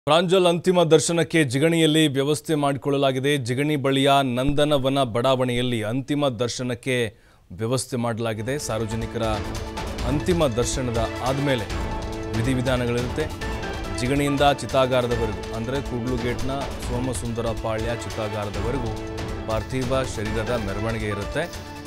ಪ್ರಾಂಜಲ್ ಅಂತಿಮ ದರ್ಶನಕ್ಕೆ ಜಿಗಣಿಯಲ್ಲಿ ವ್ಯವಸ್ಥೆ ಮಾಡಿಕೊಳ್ಳಲಾಗಿದೆ ಜಿಗಣಿ ಬಳಿಯ ನಂದನವನ ಬಡಾವಣೆಯಲ್ಲಿ ಅಂತಿಮ ದರ್ಶನಕ್ಕೆ ವ್ಯವಸ್ಥೆ ಮಾಡಲಾಗಿದೆ ಸಾರ್ವಜನಿಕರ ಅಂತಿಮ ದರ್ಶನದ ಆದಮೇಲೆ ವಿಧಿವಿಧಾನಗಳಿರುತ್ತೆ ಜಿಗಣಿಯಿಂದ ಚಿತಾಗಾರದವರೆಗೂ ಅಂದರೆ ಕೂಡ್ಲು ಗೇಟ್ನ ಸೋಮಸುಂದರ ಪಾಳ್ಯ ಚಿತಾಗಾರದವರೆಗೂ ಪಾರ್ಥಿವ ಶರೀರದ ಮೆರವಣಿಗೆ ಇರುತ್ತೆ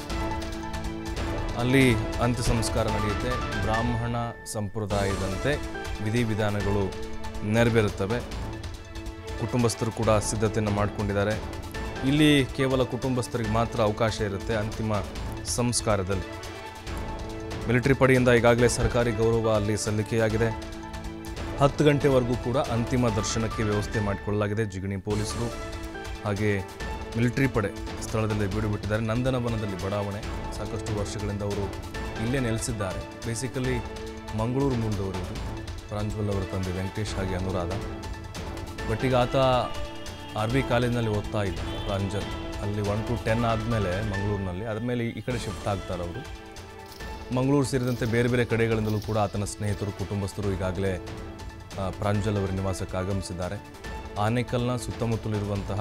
ಅಲ್ಲಿ ಅಂತ್ಯ ಸಂಸ್ಕಾರ ನಡೆಯುತ್ತೆ ಬ್ರಾಹ್ಮಣ ಸಂಪ್ರದಾಯದಂತೆ ವಿಧಿವಿಧಾನಗಳು ನೆರವೇರುತ್ತವೆ ಕುಟುಂಬಸ್ಥರು ಕೂಡ ಸಿದ್ಧತೆಯನ್ನು ಮಾಡಿಕೊಂಡಿದ್ದಾರೆ ಇಲ್ಲಿ ಕೇವಲ ಕುಟುಂಬಸ್ಥರಿಗೆ ಮಾತ್ರ ಅವಕಾಶ ಇರುತ್ತೆ ಅಂತಿಮ ಸಂಸ್ಕಾರದಲ್ಲಿ ಮಿಲಿಟರಿ ಪಡೆಯಿಂದ ಈಗಾಗಲೇ ಸರ್ಕಾರಿ ಗೌರವ ಅಲ್ಲಿ ಸಲ್ಲಿಕೆಯಾಗಿದೆ ಹತ್ತು ಗಂಟೆವರೆಗೂ ಕೂಡ ಅಂತಿಮ ದರ್ಶನಕ್ಕೆ ವ್ಯವಸ್ಥೆ ಮಾಡಿಕೊಳ್ಳಲಾಗಿದೆ ಜಿಗಣಿ ಪೊಲೀಸರು ಹಾಗೆ ಮಿಲಿಟರಿ ಪಡೆ ಸ್ಥಳದಲ್ಲಿ ಬೀಡು ಬಿಟ್ಟಿದ್ದಾರೆ ನಂದನವನದಲ್ಲಿ ಬಡಾವಣೆ ಸಾಕಷ್ಟು ವರ್ಷಗಳಿಂದ ಅವರು ಇಲ್ಲೇ ನೆಲೆಸಿದ್ದಾರೆ ಬೇಸಿಕಲಿ ಮಂಗಳೂರು ಮೂಲದವರು ಇವರು ಪ್ರಾಂಜ್ವಲ್ ಅವರ ತಂದೆ ವೆಂಕಟೇಶ್ ಹಾಗೆ ಅನುರಾಧ ಬಟ್ ಈಗ ಆತ ಆರ್ ಬಿ ಕಾಲೇಜಿನಲ್ಲಿ ಓದ್ತಾ ಇದ್ದ ಪ್ರಾಂಜಲ್ ಅಲ್ಲಿ ಒನ್ ಟು ಟೆನ್ ಆದಮೇಲೆ ಮಂಗಳೂರಿನಲ್ಲಿ ಆದಮೇಲೆ ಈ ಕಡೆ ಶಿಫ್ಟ್ ಆಗ್ತಾರೆ ಅವರು ಮಂಗಳೂರು ಸೇರಿದಂತೆ ಬೇರೆ ಬೇರೆ ಕಡೆಗಳಿಂದಲೂ ಕೂಡ ಆತನ ಸ್ನೇಹಿತರು ಕುಟುಂಬಸ್ಥರು ಈಗಾಗಲೇ ಆ, ಪ್ರಾಂಜಲ್ ಅವರ ನಿವಾಸಕ್ಕೆ ಆಗಮಿಸಿದ್ದಾರೆ ಆನೇಕಲ್ನ ಸುತ್ತಮುತ್ತಲಿರುವಂತಹ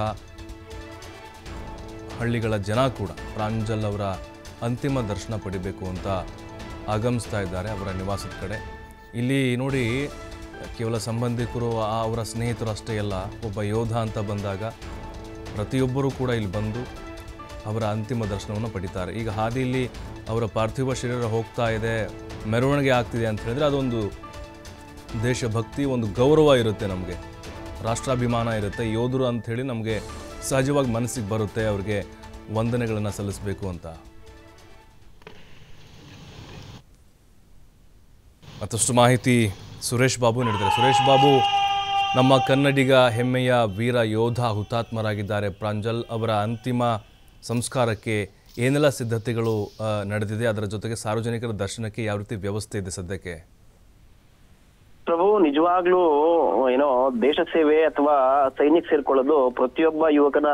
ಹಳ್ಳಿಗಳ ಜನ ಕೂಡ ಪ್ರಾಂಜಲ್ ಅವರ ಅಂತಿಮ ದರ್ಶನ ಪಡಿಬೇಕು ಅಂತ ಆಗಮಿಸ್ತಾ ಇದ್ದಾರೆ ಅವರ ನಿವಾಸದ ಕಡೆ ಇಲ್ಲಿ ನೋಡಿ ಕೇವಲ ಸಂಬಂಧಿಕರು ಆ ಅವರ ಸ್ನೇಹಿತರು ಅಷ್ಟೇ ಅಲ್ಲ ಒಬ್ಬ ಯೋಧ ಅಂತ ಬಂದಾಗ ಪ್ರತಿಯೊಬ್ಬರೂ ಕೂಡ ಇಲ್ಲಿ ಬಂದು ಅವರ ಅಂತಿಮ ದರ್ಶನವನ್ನು ಪಡಿತಾರೆ ಈಗ ಹಾದಿಯಲ್ಲಿ ಅವರ ಪಾರ್ಥಿವ ಶರೀರ ಹೋಗ್ತಾ ಇದೆ ಮೆರವಣಿಗೆ ಆಗ್ತಿದೆ ಅಂತ ಹೇಳಿದ್ರೆ ಅದೊಂದು ದೇಶಭಕ್ತಿ ಒಂದು ಗೌರವ ಇರುತ್ತೆ ನಮಗೆ ರಾಷ್ಟ್ರಾಭಿಮಾನ ಇರುತ್ತೆ ಯೋಧರು ಅಂಥೇಳಿ ನಮಗೆ ಸಹಜವಾಗಿ ಮನಸ್ಸಿಗೆ ಬರುತ್ತೆ ಅವ್ರಿಗೆ ವಂದನೆಗಳನ್ನು ಸಲ್ಲಿಸಬೇಕು ಅಂತ ಮತ್ತಷ್ಟು ಮಾಹಿತಿ ಸುರೇಶ್ ಬಾಬು ನೀಡಿದ್ದಾರೆ ಸುರೇಶ್ ಬಾಬು ನಮ್ಮ ಕನ್ನಡಿಗ ಹೆಮ್ಮೆಯ ವೀರ ಯೋಧ ಹುತಾತ್ಮರಾಗಿದ್ದಾರೆ ಪ್ರಾಂಜಲ್ ಅವರ ಅಂತಿಮ ಸಂಸ್ಕಾರಕ್ಕೆ ಏನೆಲ್ಲ ಸಿದ್ಧತೆಗಳು ಆ, ನಡೆದಿದೆ ಅದರ ಜೊತೆಗೆ ಸಾರ್ವಜನಿಕರ ದರ್ಶನಕ್ಕೆ ಯಾವ ರೀತಿ ವ್ಯವಸ್ಥೆ ಇದೆ ಸದ್ಯಕ್ಕೆ ಪ್ರಭು ನಿಜವಾಗ್ಲೂ ಏನೋ ದೇಶ ಸೇವೆ ಅಥವಾ ಸೈನಿಕ ಸೇರ್ಕೊಳ್ಳೋದು ಪ್ರತಿಯೊಬ್ಬ ಯುವಕನ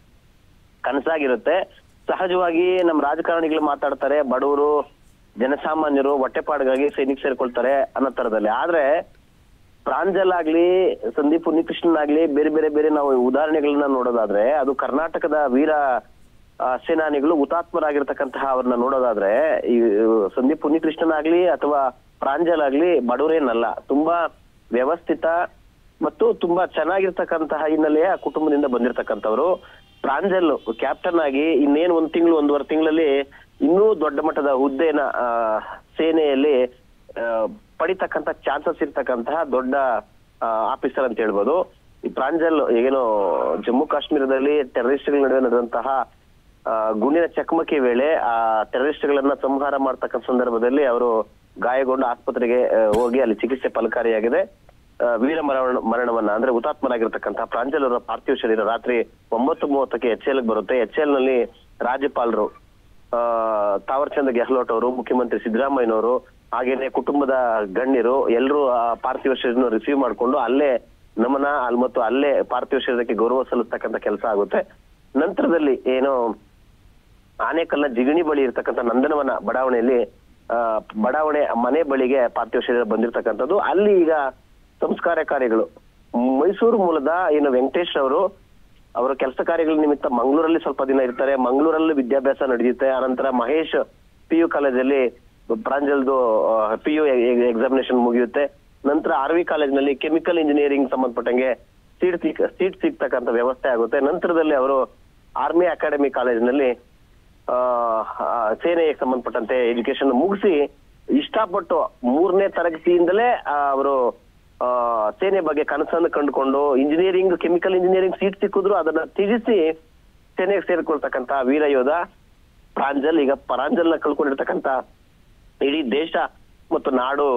ಕನಸಾಗಿರುತ್ತೆ ಸಹಜವಾಗಿ ನಮ್ಮ ರಾಜಕಾರಣಿಗಳು ಮಾತಾಡ್ತಾರೆ ಬಡವರು ಜನಸಾಮಾನ್ಯರು ಹೊಟ್ಟೆಪಾಡಿಗಾಗಿ ಸೈನಿಕ ಸೇರ್ಕೊಳ್ತಾರೆ ಅನ್ನೋ ತರದಲ್ಲಿ ಆದ್ರೆ ಪ್ರಾಂಜಲ್ ಆಗ್ಲಿ ಸಂದೀಪ್ ಉನ್ನಿಕೃಷ್ಣನ್ ಆಗ್ಲಿ ಬೇರೆ ಬೇರೆ ಬೇರೆ ನಾವು ಉದಾಹರಣೆಗಳನ್ನ ನೋಡೋದಾದ್ರೆ ಅದು ಕರ್ನಾಟಕದ ವೀರ ಆ, ಸೇನಾನಿಗಳು ಹುತಾತ್ಮರಾಗಿರ್ತಕ್ಕಂತಹ ಅವ್ರನ್ನ ನೋಡೋದಾದ್ರೆ ಈ ಸಂದೀಪ್ ಉನ್ನಿಕೃಷ್ಣನ್ ಆಗ್ಲಿ ಅಥವಾ ಪ್ರಾಂಜಲ್ ಆಗ್ಲಿ ಬಡವರೇನಲ್ಲ ತುಂಬಾ ವ್ಯವಸ್ಥಿತ ಮತ್ತು ತುಂಬಾ ಚೆನ್ನಾಗಿರ್ತಕ್ಕಂತಹ ಹಿನ್ನೆಲೆಯ ಕುಟುಂಬದಿಂದ ಬಂದಿರತಕ್ಕಂಥವ್ರು ಪ್ರಾಂಜಲ್ ಕ್ಯಾಪ್ಟನ್ ಆಗಿ ಇನ್ನೇನ್ ಒಂದ್ ತಿಂಗಳು ಒಂದೂವರೆ ತಿಂಗಳಲ್ಲಿ ಇನ್ನೂ ದೊಡ್ಡ ಮಟ್ಟದ ಹುದ್ದೆನ ಆ, ಸೇನೆಯಲ್ಲಿ ಆ, ಪಡಿತಕ್ಕಂತ ಚಾನ್ಸಸ್ ಇರ್ತಕ್ಕಂತಹ ದೊಡ್ಡ ಆಫೀಸರ್ ಅಂತ ಹೇಳ್ಬೋದು ಈ ಪ್ರಾಂಜಲ್ ಏನೋ ಜಮ್ಮು ಕಾಶ್ಮೀರದಲ್ಲಿ ಟೆರರಿಸ್ಟ್ಗಳ ನಡುವೆ ನಡೆದಂತಹ ಆ, ಗುಂಡಿನ ಚಕಮಕಿ ವೇಳೆ ಆ ಟೆರರಿಸ್ಟ್ಗಳನ್ನ ಸಂಹಾರ ಮಾಡ್ತಕ್ಕಂಥ ಸಂದರ್ಭದಲ್ಲಿ ಅವರು ಗಾಯಗೊಂಡು ಆಸ್ಪತ್ರೆಗೆ ಆ, ಹೋಗಿ ಅಲ್ಲಿ ಚಿಕಿತ್ಸೆ ಫಲಕಾರಿಯಾಗಿದೆ ಆ, ವೀರ ಮರಣ ಮರಣವನ್ನ ಅಂದ್ರೆ ಹುತಾತ್ಮರಾಗಿರ್ತಕ್ಕಂತಹ ಪ್ರಾಂಜಲ್ ಅವರ ಪಾರ್ಥಿವ ಶರೀರ ರಾತ್ರಿ ಒಂಬತ್ತು ಮೂವತ್ತಕ್ಕೆ ಎಚ್ ಎಲ್ ಬರುತ್ತೆ ಎಚ್ ಎಲ್ ನಲ್ಲಿ ರಾಜ್ಯಪಾಲರು ಆ, ತಾವರ್ ಚಂದ್ ಗೆಹ್ಲೋಟ್ ಅವರು ಮುಖ್ಯಮಂತ್ರಿ ಸಿದ್ದರಾಮಯ್ಯನವರು ಹಾಗೇನೆ ಕುಟುಂಬದ ಗಣ್ಯರು ಎಲ್ಲರೂ ಆ ಪಾರ್ಥಿವ ಶರೀರನ ರಿಸೀವ್ ಮಾಡ್ಕೊಂಡು ಅಲ್ಲೇ ನಮನ ಅಲ್ಲಿ ಮತ್ತು ಅಲ್ಲೇ ಪಾರ್ಥಿವ ಶರೀರಕ್ಕೆ ಗೌರವ ಸಲ್ಲಿಸ್ತಕ್ಕಂಥ ಕೆಲಸ ಆಗುತ್ತೆ ನಂತರದಲ್ಲಿ ಏನು ಆನೇಕಲ್ನ ಜಿಗಣಿ ಬಳಿ ಇರ್ತಕ್ಕಂಥ ನಂದನವನ ಬಡಾವಣೆಯಲ್ಲಿ ಆ, ಬಡಾವಣೆ ಮನೆ ಬಳಿಗೆ ಪಾರ್ಥಿವ ಶರೀರ ಬಂದಿರತಕ್ಕಂಥದ್ದು ಅಲ್ಲಿ ಈಗ ಸಂಸ್ಕಾರ ಕಾರ್ಯಗಳು ಮೈಸೂರು ಮೂಲದ ಏನು ವೆಂಕಟೇಶ್ ಅವರು ಅವರ ಕೆಲಸ ಕಾರ್ಯಗಳ ನಿಮಿತ್ತ ಮಂಗಳೂರಲ್ಲಿ ಸ್ವಲ್ಪ ದಿನ ಇರ್ತಾರೆ ಮಂಗಳೂರಲ್ಲಿ ವಿದ್ಯಾಭ್ಯಾಸ ನಡೆಯುತ್ತೆ ಆನಂತರ ಮಹೇಶ್ ಪಿ ಯು ಕಾಲೇಜಲ್ಲಿ ಪ್ರಾಂಜಲ್ದು ಪಿ ಯು ಎಕ್ಸಾಮಿನೇಷನ್ ಮುಗಿಯುತ್ತೆ ನಂತರ ಆರ್ ವಿ ಕಾಲೇಜ್ನಲ್ಲಿ ಕೆಮಿಕಲ್ ಇಂಜಿನಿಯರಿಂಗ್ ಸಂಬಂಧಪಟ್ಟಂಗೆ ಸೀಟ್ ಸಿಕ್ ಸೀಟ್ ಸಿಗ್ತಕ್ಕಂಥ ವ್ಯವಸ್ಥೆ ಆಗುತ್ತೆ ನಂತರದಲ್ಲಿ ಅವರು ಆರ್ಮಿ ಅಕಾಡೆಮಿ ಕಾಲೇಜಿನಲ್ಲಿ ಆ, ಆ, ಸೇನೆಗೆ ಸಂಬಂಧಪಟ್ಟಂತೆ ಎಜುಕೇಶನ್ ಮುಗಿಸಿ ಇಷ್ಟಪಟ್ಟು ಮೂರನೇ ತರಗತಿಯಿಂದಲೇ ಅವರು ಸೇನೆ ಬಗ್ಗೆ ಕನಸನ್ನು ಕಂಡುಕೊಂಡು ಇಂಜಿನಿಯರಿಂಗ್ ಕೆಮಿಕಲ್ ಇಂಜಿನಿಯರಿಂಗ್ ಸೀಟ್ ಸಿಕ್ಕಿದ್ರು ಅದನ್ನ ತ್ಯಜಿಸಿ ಸೇನೆಗೆ ಸೇರ್ಕೊಳ್ತಕ್ಕಂತ ವೀರ ಯೋಧ ಪ್ರಾಂಜಲ್ ಈಗ ಪ್ರಾಂಜಲ್ನ ಕಳ್ಕೊಂಡಿರ್ತಕ್ಕಂತ ಇಡೀ ದೇಶ ಮತ್ತು ನಾಡು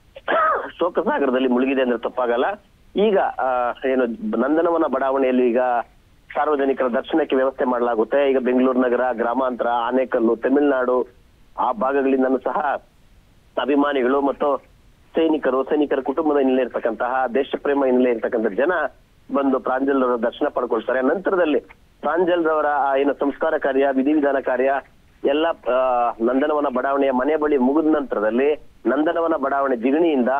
ಶೋಕ ಸಾಗರದಲ್ಲಿ ಮುಳುಗಿದೆ ಅಂದ್ರೆ ತಪ್ಪಾಗಲ್ಲ ಈಗ ಆ, ಏನು ನಂದನವನ ಬಡಾವಣೆಯಲ್ಲಿ ಈಗ ಸಾರ್ವಜನಿಕರ ದರ್ಶನಕ್ಕೆ ವ್ಯವಸ್ಥೆ ಮಾಡಲಾಗುತ್ತೆ ಈಗ ಬೆಂಗಳೂರು ನಗರ ಗ್ರಾಮಾಂತರ ಆನೇಕಲ್ಲು ತಮಿಳುನಾಡು ಆ ಭಾಗಗಳಿಂದನೂ ಸಹ ಅಭಿಮಾನಿಗಳು ಮತ್ತು ಸೈನಿಕರು ಸೈನಿಕರ ಕುಟುಂಬದ ಹಿನ್ನೆಲೆ ಇರ್ತಕ್ಕಂತಹ ದೇಶ ಪ್ರೇಮ ಹಿನ್ನೆಲೆ ಇರ್ತಕ್ಕಂಥ ಜನ ಬಂದು ಪ್ರಾಂಜಲ್ ಅವರ ದರ್ಶನ ಪಡ್ಕೊಳ್ತಾರೆ ನಂತರದಲ್ಲಿ ಪ್ರಾಂಜಲ್ ರವರ ಆ ಏನು ಸಂಸ್ಕಾರ ಕಾರ್ಯ ವಿಧಿವಿಧಾನ ಕಾರ್ಯ ಎಲ್ಲ ಆ, ನಂದನವನ ಬಡಾವಣೆಯ ಮನೆ ಬಳಿ ಮುಗಿದ ನಂತರದಲ್ಲಿ ನಂದನವನ ಬಡಾವಣೆ ಜಿಗಣಿಯಿಂದ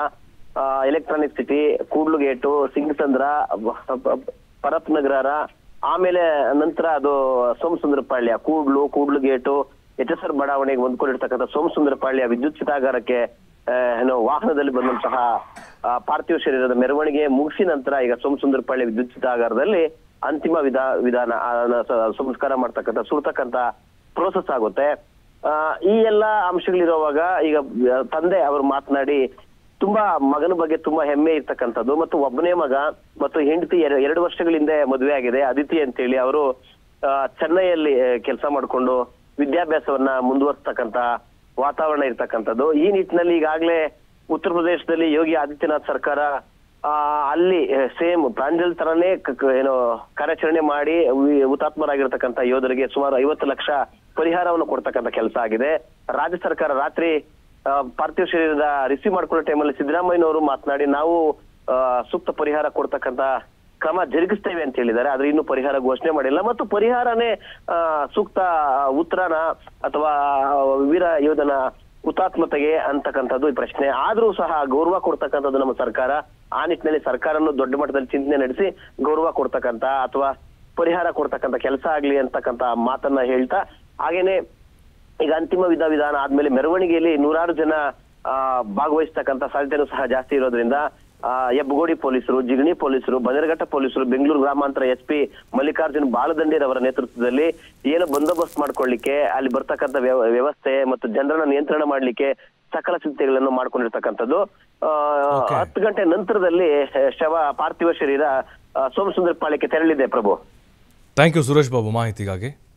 electronic city Kudlu gate Singasandra ಪರಪ್ ನಗರ ಆಮೇಲೆ ನಂತರ ಅದು Somasundarapalya Kudlu Kudlu gate H S R ಬಡಾವಣೆಗೆ ಹೊಂದ್ಕೊಂಡಿರ್ತಕ್ಕಂಥ ಸೋಮಸುಂದರಪಾಳ್ಯ ವಿದ್ಯುತ್ ಚಿತಾಗಾರಕ್ಕೆ ಆ, ಏನು ವಾಹನದಲ್ಲಿ ಬಂದಂತಹ ಆ, ಪಾರ್ಥಿವ ಶರೀರದ ಮೆರವಣಿಗೆ ಮುಗಿಸಿ ನಂತರ ಈಗ ಸೋಮಸುಂದರಪಾಳ್ಯ ವಿದ್ಯುತ್ ಚಿತಾಗಾರದಲ್ಲಿ ಅಂತಿಮ ವಿಧಾ ವಿಧಾನ ಆ, ಸ- ಸಂಸ್ಕಾರ ಮಾಡ್ತಕ್ಕಂಥ ಸುಡ್ತಕ್ಕಂಥ ಪ್ರೋಸೆಸ್ ಆಗುತ್ತೆ ಆ, ಈ ಎಲ್ಲ ಅಂಶಗಳಿರುವಾಗ ಈಗ ಆ, ತಂದೆ ಅವರು ಮಾತನಾಡಿ ತುಂಬಾ ಮಗನ ಬಗ್ಗೆ ತುಂಬಾ ಹೆಮ್ಮೆ ಇರ್ತಕ್ಕಂಥದ್ದು ಮತ್ತು ಒಬ್ಬನೇ ಮಗ ಮತ್ತು ಹೆಂಡತಿ ಎರ- ಎರಡು ವರ್ಷಗಳ ಹಿಂದೆ ಮದುವೆ ಆಗಿದೆ ಅದಿತಿ ಅಂತೇಳಿ ಅವರು ಆ, ಚೆನ್ನೈಯಲ್ಲಿ ಕೆಲಸ ಮಾಡಿಕೊಂಡು ವಿದ್ಯಾಭ್ಯಾಸವನ್ನ ಮುಂದುವರಿಸ್ತಕ್ಕಂತ ವಾತಾವರಣ ಇರ್ತಕ್ಕಂಥದ್ದು ಈ ನಿಟ್ಟಿನಲ್ಲಿ ಈಗಾಗಲೇ ಉತ್ತರ ಪ್ರದೇಶದಲ್ಲಿ ಯೋಗಿ ಆದಿತ್ಯನಾಥ್ ಸರ್ಕಾರ ಆ ಅಲ್ಲಿ ಸೇಮ್ ಪ್ರಾಂಜಲ್ ತರನೇ ಕ- ಕ- ಏನು ಕಾರ್ಯಾಚರಣೆ ಮಾಡಿ ವಿ- ಹುತಾತ್ಮರಾಗಿರ್ತಕ್ಕಂಥ ಯೋಧರಿಗೆ ಸುಮಾರು ಐವತ್ತು ಲಕ್ಷ ಪರಿಹಾರವನ್ನು ಕೊಡ್ತಕ್ಕಂಥ ಕೆಲಸ ಆಗಿದೆ ರಾಜ್ಯ ಸರ್ಕಾರ ರಾತ್ರಿ ಆ, ಪಾರ್ಥಿವ ಶರೀರದ ರಿಸೀವ್ ಮಾಡ್ಕೊಳ್ಳೋ ಟೈಮಲ್ಲಿ ಸಿದ್ದರಾಮಯ್ಯನವರು ಮಾತನಾಡಿ ನಾವು ಆ, ಸೂಕ್ತ ಪರಿಹಾರ ಕೊಡ್ತಕ್ಕಂತ ಕ್ರಮ ಜರುಗಿಸ್ತೇವೆ ಅಂತ ಹೇಳಿದ್ದಾರೆ ಆದ್ರೆ ಇನ್ನು ಪರಿಹಾರ ಘೋಷಣೆ ಮಾಡಿಲ್ಲ ಮತ್ತು ಪರಿಹಾರನೇ ಆ, ಸೂಕ್ತ ಉತ್ತರನ ಅಥವಾ ವೀರ ಯೋಧನ ಹುತಾತ್ಮತೆಗೆ ಅಂತಕ್ಕಂಥದ್ದು ಈ ಪ್ರಶ್ನೆ ಆದ್ರೂ ಸಹ ಗೌರವ ಕೊಡ್ತಕ್ಕಂಥದ್ದು ನಮ್ಮ ಸರ್ಕಾರ ಆ ನಿಟ್ಟಿನಲ್ಲಿ ಸರ್ಕಾರನು ದೊಡ್ಡ ಮಟ್ಟದಲ್ಲಿ ಚಿಂತನೆ ನಡೆಸಿ ಗೌರವ ಕೊಡ್ತಕ್ಕಂತ ಅಥವಾ ಪರಿಹಾರ ಕೊಡ್ತಕ್ಕಂಥ ಕೆಲಸ ಆಗ್ಲಿ ಅಂತಕ್ಕಂಥ ಮಾತನ್ನ ಹೇಳ್ತಾ ಹಾಗೇನೆ ಈಗ ಅಂತಿಮ ವಿಧ ವಿಧಾನ ಆದ್ಮೇಲೆ ಮೆರವಣಿಗೆಯಲ್ಲಿ ನೂರಾರು ಜನ ಆ, ಭಾಗವಹಿಸ್ತಕ್ಕಂಥ ಸಾಧ್ಯತೆನೂ ಸಹ ಜಾಸ್ತಿ ಇರೋದ್ರಿಂದ ಆ, ಹೆಬ್ಬಗೋಡಿ ಪೊಲೀಸರು ಜಿಗಣಿ ಪೊಲೀಸರು ಬನ್ನೇರಘಟ್ಟ ಪೊಲೀಸರು ಬೆಂಗಳೂರು ಗ್ರಾಮಾಂತರ ಎಸ್ ಪಿ ಮಲ್ಲಿಕಾರ್ಜುನ್ ಬಾಲದಂಡಿರವರ ನೇತೃತ್ವದಲ್ಲಿ ಏನು ಬಂದೋಬಸ್ತ್ ಮಾಡ್ಕೊಳ್ಳಿಕ್ಕೆ ಅಲ್ಲಿ ಬರ್ತಕ್ಕಂಥ ವ್ಯವ- ವ್ಯವಸ್ಥೆ ಮತ್ತು ಜನರನ್ನ ನಿಯಂತ್ರಣ ಮಾಡ್ಲಿಕ್ಕೆ ಸಕಲ ಸಿದ್ಧತೆಗಳನ್ನು ಮಾಡ್ಕೊಂಡಿರ್ತಕ್ಕಂಥದ್ದು ಆ, Okay. ಹತ್ತು ಗಂಟೆ ನಂತರದಲ್ಲಿ ಶವ ಪಾರ್ಥಿವ ಶರೀರ ಆ, ಸೋಮಸುಂದರ ಪಾಳ್ಯಕ್ಕೆ ತೆರಳಿದೆ ಪ್ರಭು ಥ್ಯಾಂಕ್ ಯು ಸುರೇಶ್ ಬಾಬು ಮಾಹಿತಿಗಾಗಿ